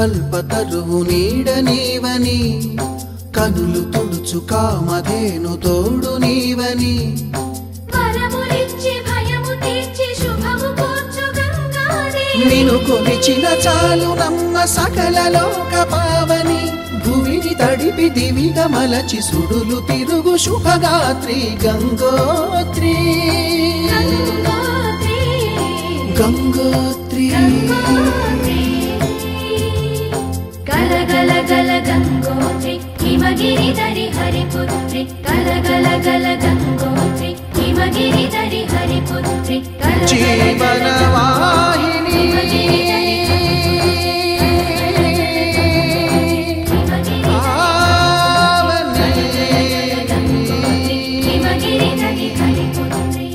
కల్పతరువు నీడ నీవని కనులు తుడుచు కామధేను తోడు నీవని వరములిచ్చి భయము తీర్చి శుభము కూర్చు గంగాదేవి నిను కొలిచిన చాలు నమ్మ సకల లోక పావని భూమిని తడిపి దివిగా మలచి సుడులు తిరుగు శుభగాత్రి గంగోత్రి గంగోత్రి గంగోత్రి గంగోత్రి గల గల గల గంగోత్రి హిమగిరి దరి హరిపుత్రి గల గల గల గంగోత్రి హిమగిరి దరి హరిపుత్రి గల గల గల జీవన వాహిని హిమగిరి దరి హిమగిరి పావని. గంగోత్రి హిమగిరి దరి హరిపుత్రి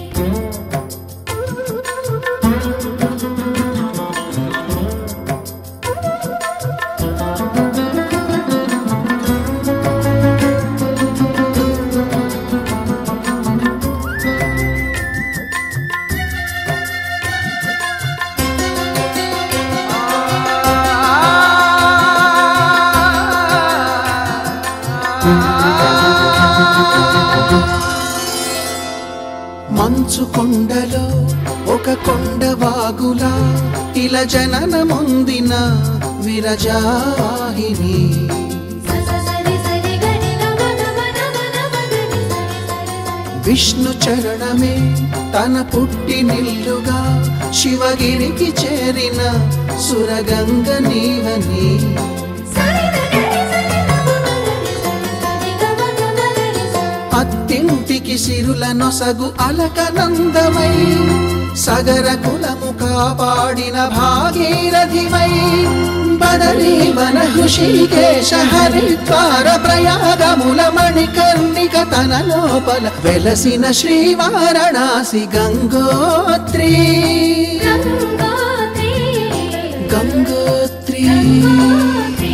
మంచు కొండలో ఒక కొండ వాగులా ఇలా జననమొందిన విరజాహిని సరి సరి గరి గమ గమ గమ గమ గరి సరి సరి సరి విష్ణు చరణమే తన పుట్టి నిల్లుగా శివగిరికి చేరిన సురగంగ నీవని సరి గరి సరి గమ గరి సరి సరి గమ గమ గరి సరి అత్తింటికి సిరుల నొసగు అలకనందమై సగర కులము కాపాడిన భాగీరథివై బదరీ వన హృషికేశ హరిద్వార ప్రయాగముల మణికర్ణిక తన లోపల వెలసిన శ్రీవారణాసి గంగోత్రి గంగోత్రి గంగోత్రి గంగోత్రి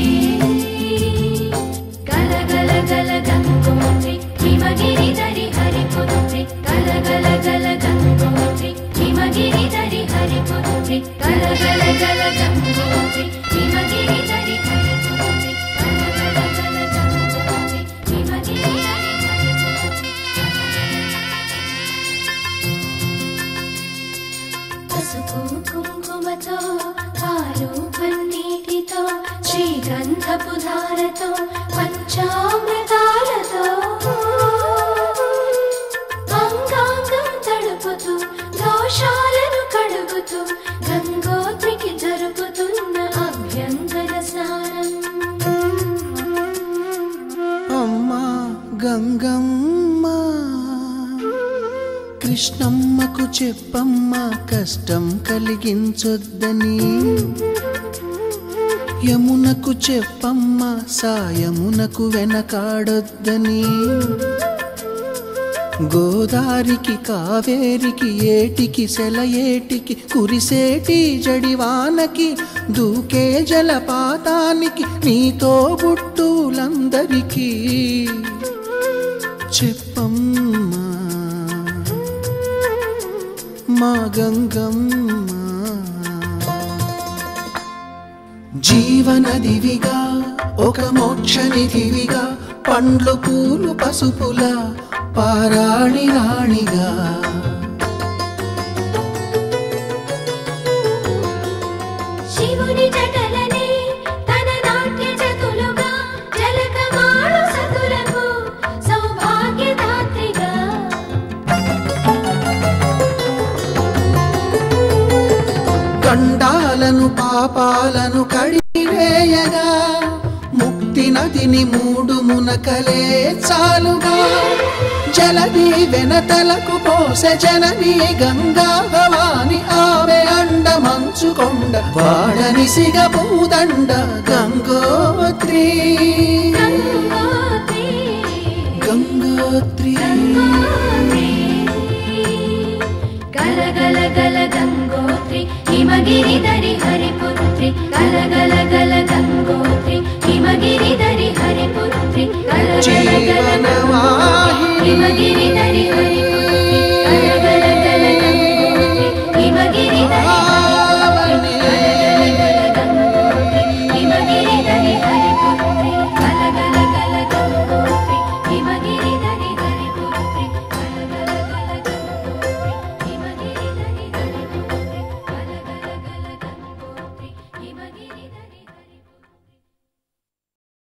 గల గల గల గంగోత్రి హిమగిరి దరి హరిపుత్రి గల గల గల గంగోత్రి హిమగిరి దరి హరిపుత్రి గల గల గల గంగోత్రి హిమగిరి దరి హరిపుత్రి గల గల గల గంగోత్రి హిమగిరి దరి హరిపుత్రి పసుపు కుంకుమతో పాలు పన్నీటితో శ్రీగంధపు ధారతో పంచామృతాలతో అంగాంగం తడుపుతూ దోషాలను కడుగుతూ గంగోత్రికి జరుపుతున్న అభ్యంగన స్నానం అమ్మా గంగమ్మ కృష్ణమ్మకు చెప్పమ్మ కష్టం కలిగించొద్దని యమునకు చెప్పమ్మ సాయమునకు వెనకాడొద్దని గోదారికి కావేరికి ఏటికి సెలయేటికి కురిసేటి జడివానకి దూకే జలపాతానికి నీతో బుట్టులందరికీ చెప్పమ్మా మా గంగమ్మ జీవనదివిగా ఒక మోక్షనిధివిగా పండ్లు పూలు పసుపుల పారాణి రాణిగా శివుని జటలనే తన నాట్య చతులుగా జలకమాడు సతులకు సౌభాగ్యదాత్రిగా గండాలను పాపాలను కడివేయగా ముక్తి నదిని మూడు మునకలే చాలుగా జలది వెనతలకు పోసె జనని గంగా భవాని ఆమె అండ మంచుకొండ వాడని సిగ పూదండ గంగోత్రి గంగోత్రి గంగోత్రి గంగోత్రి గల గల గల గంగోత్రి హిమగిరి దరి హరిపుత్రి గల గల గల గంగోత్రి హిమగిరి దరి హరిపుత్రి గల గల గల గంగోత్రి హిమగిరి